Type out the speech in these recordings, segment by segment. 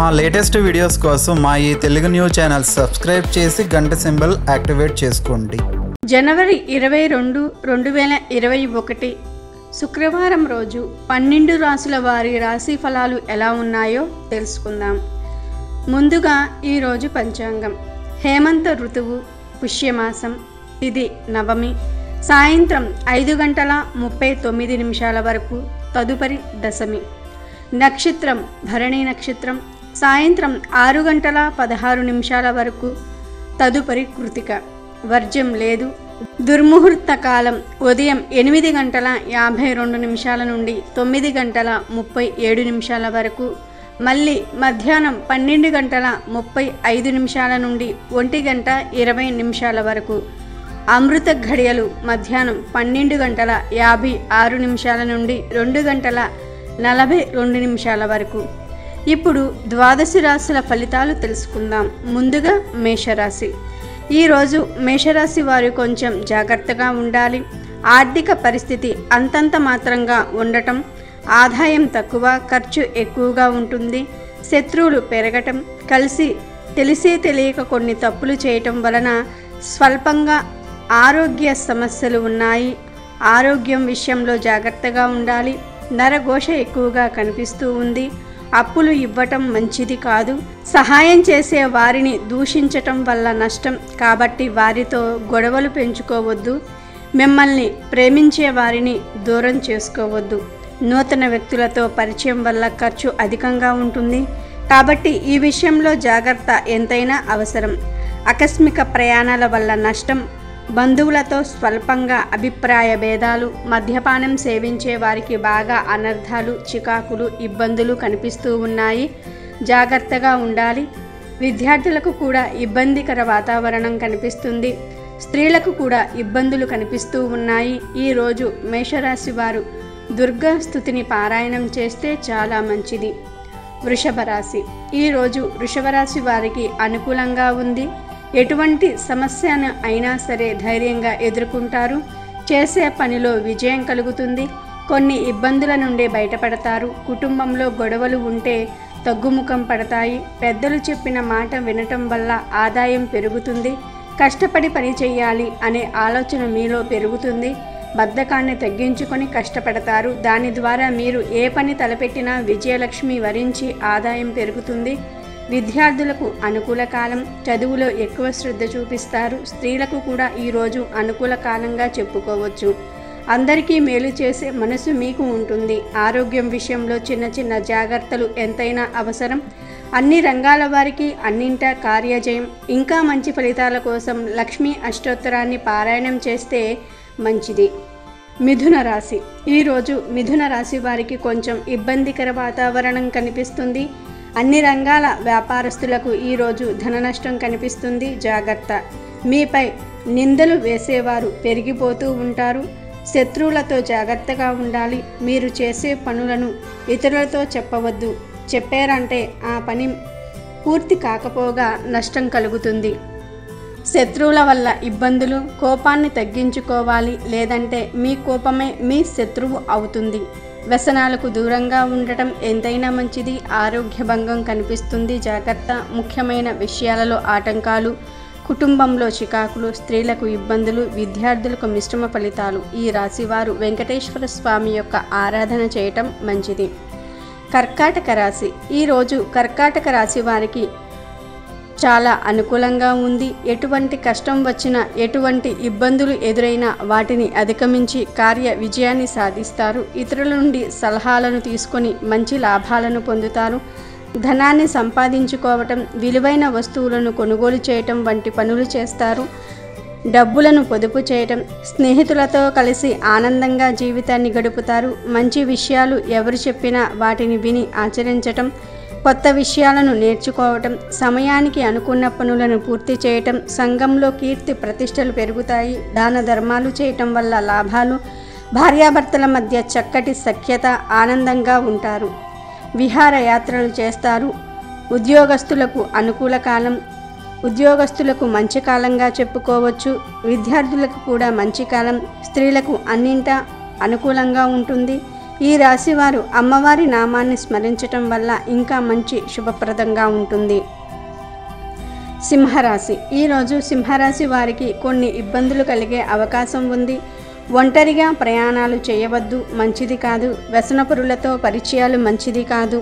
మా latest videos కోసం మా ఈ తెలుగు న్యూస్ ఛానల్ సబ్స్క్రైబ్ చేసి గంట సింబల్ యాక్టివేట్ చేసుకోండి జనవరి ఇరవై రెండు రెండు వేల ఇరవై ఒకటి శుక్రవారం రోజు పన్నెండు రాసుల వారి రాశి ఫలాలు ఎలా ఉన్నాయో తెలుసుకుందాం ముందుగా ఈరోజు పంచాంగం హేమంత ఋతువు పుష్యమాసం తిది నవమి సాయంత్రం ఐదు గంటల ముప్పై తొమ్మిది నిమిషాల వరకు తదుపరి దశమి నక్షత్రం భరణి నక్షత్రం సాయంత్రం ఆరు గంటల పదహారు నిమిషాల వరకు తదుపరి కృతిక వర్జ్యం లేదు దుర్ముహూర్త కాలం ఉదయం ఎనిమిది గంటల యాభై రెండు నిమిషాల నుండి తొమ్మిది గంటల ముప్పై ఏడు నిమిషాల వరకు మళ్ళీ మధ్యాహ్నం పన్నెండు గంటల ముప్పై ఐదు నిమిషాల నుండి ఒంటి గంట ఇరవై నిమిషాల వరకు అమృత ఘడియలు మధ్యాహ్నం పన్నెండు గంటల యాభై ఆరు నిమిషాల నుండి రెండు గంటల నలభై రెండు నిమిషాల వరకు ఇప్పుడు ద్వాదశి రాశుల ఫలితాలు తెలుసుకుందాం ముందుగా మేషరాశి ఈరోజు మేషరాశి వారు కొంచెం జాగ్రత్తగా ఉండాలి ఆర్థిక పరిస్థితి అంతంత మాత్రంగా ఉండటం ఆదాయం తక్కువ ఖర్చు ఎక్కువగా ఉంటుంది శత్రువులు పెరగటం కలిసి తెలిసే తెలియక కొన్ని తప్పులు చేయటం వలన స్వల్పంగా ఆరోగ్య సమస్యలు ఉన్నాయి ఆరోగ్యం విషయంలో జాగ్రత్తగా ఉండాలి నరఘోష ఎక్కువగా కనిపిస్తూ ఉంది అప్పులు ఇవ్వటం మంచిది కాదు సహాయం చేసే వారిని దూషించటం వల్ల నష్టం కాబట్టి వారితో గొడవలు పెంచుకోవద్దు మిమ్మల్ని ప్రేమించే వారిని దూరం చేసుకోవద్దు నూతన వ్యక్తులతో పరిచయం వల్ల ఖర్చు అధికంగా ఉంటుంది కాబట్టి ఈ విషయంలో జాగ్రత్త ఎంతైనా అవసరం ఆకస్మిక ప్రయాణాల వల్ల నష్టం బంధువులతో స్వల్పంగా అభిప్రాయ భేదాలు మద్యపానం సేవించే వారికి బాగా అనర్థాలు చికాకులు ఇబ్బందులు కనిపిస్తూ ఉన్నాయి జాగ్రత్తగా ఉండాలి విద్యార్థులకు కూడా ఇబ్బందికర వాతావరణం కనిపిస్తుంది స్త్రీలకు కూడా ఇబ్బందులు కనిపిస్తూ ఉన్నాయి ఈరోజు మేషరాశి వారు దుర్గా స్థుతిని పారాయణం చేస్తే చాలా మంచిది వృషభ రాశి ఈరోజు వృషభ రాశి వారికి అనుకూలంగా ఉంది ఎటువంటి సమస్యను అయినా సరే ధైర్యంగా ఎదుర్కొంటారు చేసే పనిలో విజయం కలుగుతుంది కొన్ని ఇబ్బందుల నుండి బయటపడతారు కుటుంబంలో గొడవలు ఉంటే తగ్గుముఖం పడతాయి పెద్దలు చెప్పిన మాట వినటం వల్ల ఆదాయం పెరుగుతుంది కష్టపడి పని చేయాలి అనే ఆలోచన మీలో పెరుగుతుంది బద్ధకాన్ని తగ్గించుకొని కష్టపడతారు దాని ద్వారా మీరు ఏ పని తలపెట్టినా విజయలక్ష్మి వరించి ఆదాయం పెరుగుతుంది విద్యార్థులకు అనుకూల కాలం చదువులో ఎక్కువ శ్రద్ధ చూపిస్తారు స్త్రీలకు కూడా ఈరోజు అనుకూల కాలంగా చెప్పుకోవచ్చు అందరికీ మేలు చేసే మనసు మీకు ఉంటుంది ఆరోగ్యం విషయంలో చిన్న చిన్న జాగ్రత్తలు ఎంతైనా అవసరం అన్ని రంగాల వారికి అన్నింటా కార్యజయం ఇంకా మంచి ఫలితాల కోసం లక్ష్మీ అష్టోత్తరాన్ని పారాయణం చేస్తే మంచిది మిథున రాశి ఈరోజు మిథున రాశి వారికి కొంచెం ఇబ్బందికర వాతావరణం కనిపిస్తుంది అన్ని రంగాల వ్యాపారస్తులకు ఈరోజు ధన నష్టం కనిపిస్తుంది జాగ్రత్త మీపై నిందలు వేసేవారు పెరిగిపోతూ ఉంటారు శత్రువులతో జాగ్రత్తగా ఉండాలి మీరు చేసే పనులను ఇతరులతో చెప్పవద్దు చెప్పారంటే ఆ పని పూర్తి కాకపోగా నష్టం కలుగుతుంది శత్రువుల వల్ల ఇబ్బందులు కోపాన్ని తగ్గించుకోవాలి లేదంటే మీ కోపమే మీ శత్రువు అవుతుంది వ్యసనాలకు దూరంగా ఉండటం ఎంతైనా మంచిది ఆరోగ్య భంగం కనిపిస్తుంది జాగ్రత్త ముఖ్యమైన విషయాలలో ఆటంకాలు కుటుంబంలో చికాకులు స్త్రీలకు ఇబ్బందులు విద్యార్థులకు మిశ్రమ ఫలితాలు ఈ రాశివారు వెంకటేశ్వర స్వామి యొక్క ఆరాధన చేయటం మంచిది కర్కాటక రాశి ఈరోజు కర్కాటక రాశి వారికి చాలా అనుకూలంగా ఉంది ఎటువంటి కష్టం వచ్చినా ఎటువంటి ఇబ్బందులు ఎదురైనా వాటిని అధిగమించి కార్య విజయాన్ని సాధిస్తారు ఇతరుల నుండి సలహాలను తీసుకొని మంచి లాభాలను పొందుతారు ధనాన్ని సంపాదించుకోవటం విలువైన వస్తువులను కొనుగోలు చేయటం వంటి పనులు చేస్తారు డబ్బులను పొదుపు చేయటం స్నేహితులతో కలిసి ఆనందంగా జీవితాన్ని గడుపుతారు మంచి విషయాలు ఎవరు చెప్పినా వాటిని విని ఆచరించటం కొత్త విషయాలను నేర్చుకోవటం సమయానికి అనుకున్న పనులను పూర్తి చేయటం సంఘంలో కీర్తి ప్రతిష్టలు పెరుగుతాయి దాన ధర్మాలు చేయటం వల్ల లాభాలు భార్యాభర్తల మధ్య చక్కటి సఖ్యత ఆనందంగా ఉంటారు విహారయాత్రలు చేస్తారు ఉద్యోగస్తులకు అనుకూల కాలం ఉద్యోగస్తులకు మంచి కాలంగా చెప్పుకోవచ్చు విద్యార్థులకు కూడా మంచి కాలం స్త్రీలకు అన్నింటా అనుకూలంగా ఉంటుంది ఈ రాశి వారు అమ్మవారి నామాన్ని స్మరించటం వల్ల ఇంకా మంచి శుభప్రదంగా ఉంటుంది సింహరాశి ఈరోజు సింహరాశి వారికి కొన్ని ఇబ్బందులు కలిగే అవకాశం ఉంది ఒంటరిగా ప్రయాణాలు చేయవద్దు మంచిది కాదు వ్యసనపురులతో పరిచయాలు మంచిది కాదు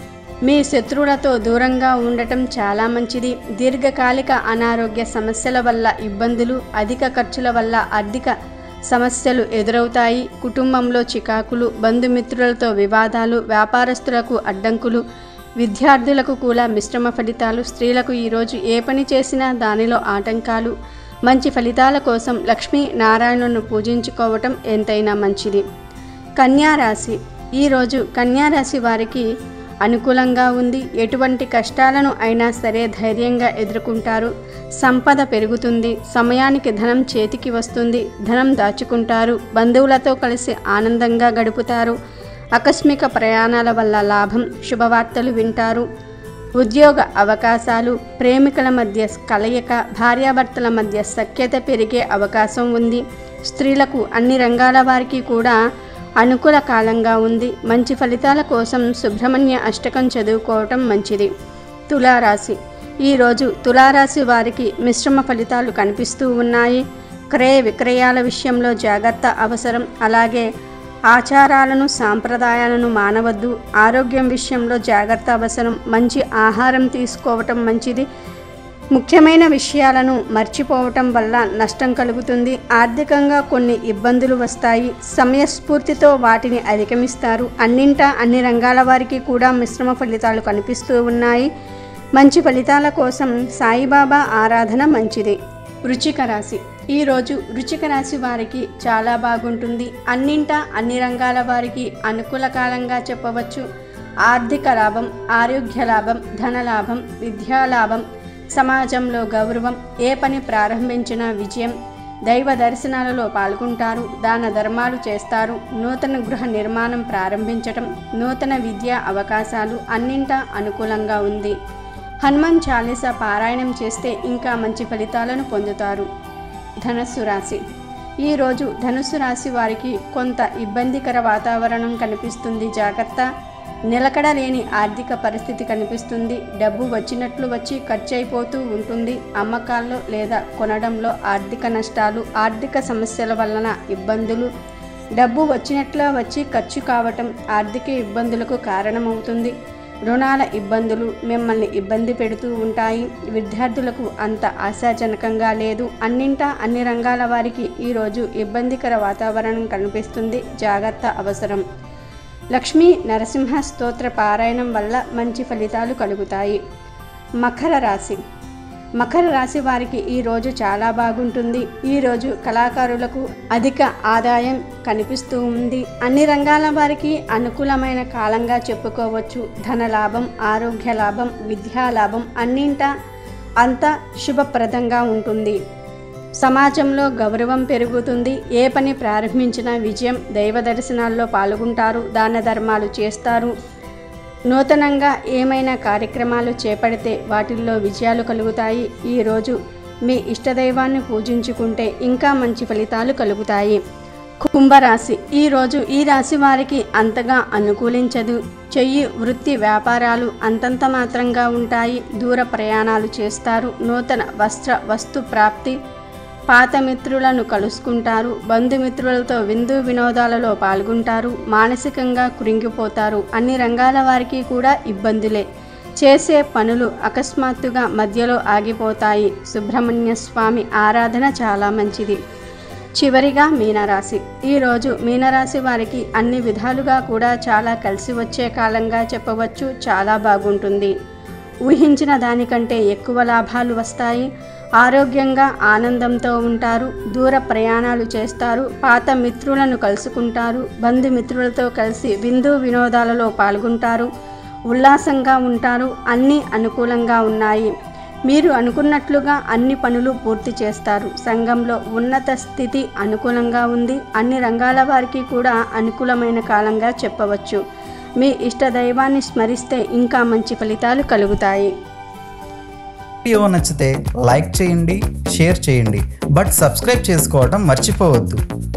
మీ శత్రువులతో దూరంగా ఉండటం చాలా మంచిది దీర్ఘకాలిక అనారోగ్య సమస్యల వల్ల ఇబ్బందులు అధిక ఖర్చుల వల్ల ఆర్థిక సమస్యలు ఎదురవుతాయి కుటుంబంలో చికాకులు బంధుమిత్రులతో వివాదాలు వ్యాపారస్తులకు అడ్డంకులు విద్యార్థులకు కూడా మిశ్రమ ఫలితాలు స్త్రీలకు ఈరోజు ఏ పని చేసినా దానిలో ఆటంకాలు మంచి ఫలితాల కోసం లక్ష్మీ నారాయణను పూజించుకోవటం ఎంతైనా మంచిది కన్యా రాశి ఈరోజు కన్యా రాశి వారికి అనుకూలంగా ఉంది ఎటువంటి కష్టాలను అయినా సరే ధైర్యంగా ఎదుర్కొంటారు సంపద పెరుగుతుంది సమయానికి ధనం చేతికి వస్తుంది ధనం దాచుకుంటారు బంధువులతో కలిసి ఆనందంగా గడుపుతారు ఆకస్మిక ప్రయాణాల వల్ల లాభం శుభవార్తలు వింటారు ఉద్యోగ అవకాశాలు ప్రేమికుల మధ్య కలయిక భార్యాభర్తల మధ్య సఖ్యత పెరిగే అవకాశం ఉంది స్త్రీలకు అన్ని రంగాల వారికి కూడా అనుకూల కాలంగా ఉంది మంచి ఫలితాల కోసం సుబ్రహ్మణ్య అష్టకం చదువుకోవటం మంచిది తులారాశి ఈరోజు తులారాశి వారికి మిశ్రమ ఫలితాలు కనిపిస్తూ ఉన్నాయి క్రయ విక్రయాల విషయంలో జాగ్రత్త అవసరం అలాగే ఆచారాలను సాంప్రదాయాలను మానవద్దు ఆరోగ్యం విషయంలో జాగ్రత్త అవసరం మంచి ఆహారం తీసుకోవటం మంచిది ముఖ్యమైన విషయాలను మర్చిపోవటం వల్ల నష్టం కలుగుతుంది ఆర్థికంగా కొన్ని ఇబ్బందులు వస్తాయి సమయస్ఫూర్తితో వాటిని అధిగమిస్తారు అన్నింటా అన్ని రంగాల వారికి కూడా మిశ్రమ ఫలితాలు కనిపిస్తూ ఉన్నాయి మంచి ఫలితాల కోసం సాయిబాబా ఆరాధన మంచిది వృచ్చిక రాశి ఈరోజు వృచ్చిక రాశి వారికి చాలా బాగుంటుంది అన్నింటా అన్ని రంగాల వారికి అనుకూల కాలంగా చెప్పవచ్చు ఆర్థిక లాభం ఆరోగ్య లాభం ధన లాభం విద్యా లాభం సమాజంలో గౌరవం ఏ పని ప్రారంభించినా విజయం దైవ దర్శనాలలో పాల్గొంటారు దాన ధర్మాలు చేస్తారు నూతన గృహ నిర్మాణం ప్రారంభించటం నూతన విద్యా అవకాశాలు అన్నింటా అనుకూలంగా ఉంది హనుమాన్ చాలీసా పారాయణం చేస్తే ఇంకా మంచి ఫలితాలను పొందుతారు ధనస్సు రాశి ఈరోజు ధనుస్సు రాశి వారికి కొంత ఇబ్బందికర వాతావరణం కనిపిస్తుంది జాగ్రత్త నిలకడ లేని ఆర్థిక పరిస్థితి కనిపిస్తుంది డబ్బు వచ్చినట్లు వచ్చి ఖర్చు అయిపోతూ ఉంటుంది అమ్మకాల్లో లేదా కొనడంలో ఆర్థిక నష్టాలు ఆర్థిక సమస్యల వలన ఇబ్బందులు డబ్బు వచ్చినట్లా వచ్చి ఖర్చు కావటం ఆర్థిక ఇబ్బందులకు కారణమవుతుంది రుణాల ఇబ్బందులు మిమ్మల్ని ఇబ్బంది పెడుతూ ఉంటాయి విద్యార్థులకు అంత ఆశాజనకంగా లేదు అన్నింటా అన్ని రంగాల వారికి ఈరోజు ఇబ్బందికర వాతావరణం కనిపిస్తుంది జాగ్రత్త అవసరం లక్ష్మీ నరసింహ స్తోత్ర పారాయణం వల్ల మంచి ఫలితాలు కలుగుతాయి మకర రాశి మకర రాశి వారికి ఈ రోజు చాలా బాగుంటుంది ఈ రోజు కళాకారులకు అధిక ఆదాయం కనిపిస్తూ ఉంది అన్ని రంగాల వారికి అనుకూలమైన కాలంగా చెప్పుకోవచ్చు ధన లాభం ఆరోగ్య లాభం విద్యా లాభం అన్నింటా అంత శుభప్రదంగా ఉంటుంది సమాజంలో గౌరవం పెరుగుతుంది ఏ పని ప్రారంభించినా విజయం దైవ దర్శనాల్లో పాల్గొంటారు దాన ధర్మాలు చేస్తారు నూతనంగా ఏమైనా కార్యక్రమాలు చేపడితే వాటిల్లో విజయాలు కలుగుతాయి ఈరోజు మీ ఇష్టదైవాన్ని పూజించుకుంటే ఇంకా మంచి ఫలితాలు కలుగుతాయి కుంభరాశి ఈరోజు ఈ రాశి వారికి అంతగా అనుకూలించదు చెయ్యి వృత్తి వ్యాపారాలు అంతంత మాత్రంగా ఉంటాయి దూర ప్రయాణాలు చేస్తారు నూతన వస్త్ర వస్తు ప్రాప్తి పాత మిత్రులను కలుసుకుంటారు బంధుమిత్రులతో విందు వినోదాలలో పాల్గొంటారు మానసికంగా కృంగిపోతారు అన్ని రంగాల వారికి కూడా ఇబ్బందులే చేసే పనులు అకస్మాత్తుగా మధ్యలో ఆగిపోతాయి సుబ్రహ్మణ్య స్వామి ఆరాధన చాలా మంచిది చివరిగా మీనరాశి ఈరోజు మీనరాశి వారికి అన్ని విధాలుగా కూడా చాలా కలిసి వచ్చే కాలంగా చెప్పవచ్చు చాలా బాగుంటుంది ఊహించిన దానికంటే ఎక్కువ లాభాలు వస్తాయి ఆరోగ్యంగా ఆనందంతో ఉంటారు దూర ప్రయాణాలు చేస్తారు పాత మిత్రులను కలుసుకుంటారు బంధుమిత్రులతో కలిసి విందు వినోదాలలో పాల్గొంటారు ఉల్లాసంగా ఉంటారు అన్నీ అనుకూలంగా ఉన్నాయి మీరు అనుకున్నట్లుగా అన్ని పనులు పూర్తి చేస్తారు సంఘంలో ఉన్నత స్థితి అనుకూలంగా ఉంది అన్ని రంగాల వారికి కూడా అనుకూలమైన కాలంగా చెప్పవచ్చు మీ ఇష్ట దైవాన్ని స్మరిస్తే ఇంకా మంచి ఫలితాలు కలుగుతాయి వీడియో నచ్చితే లైక్ చేయండి షేర్ చేయండి బట్ సబ్స్క్రైబ్ చేసుకోవడం మర్చిపోవద్దు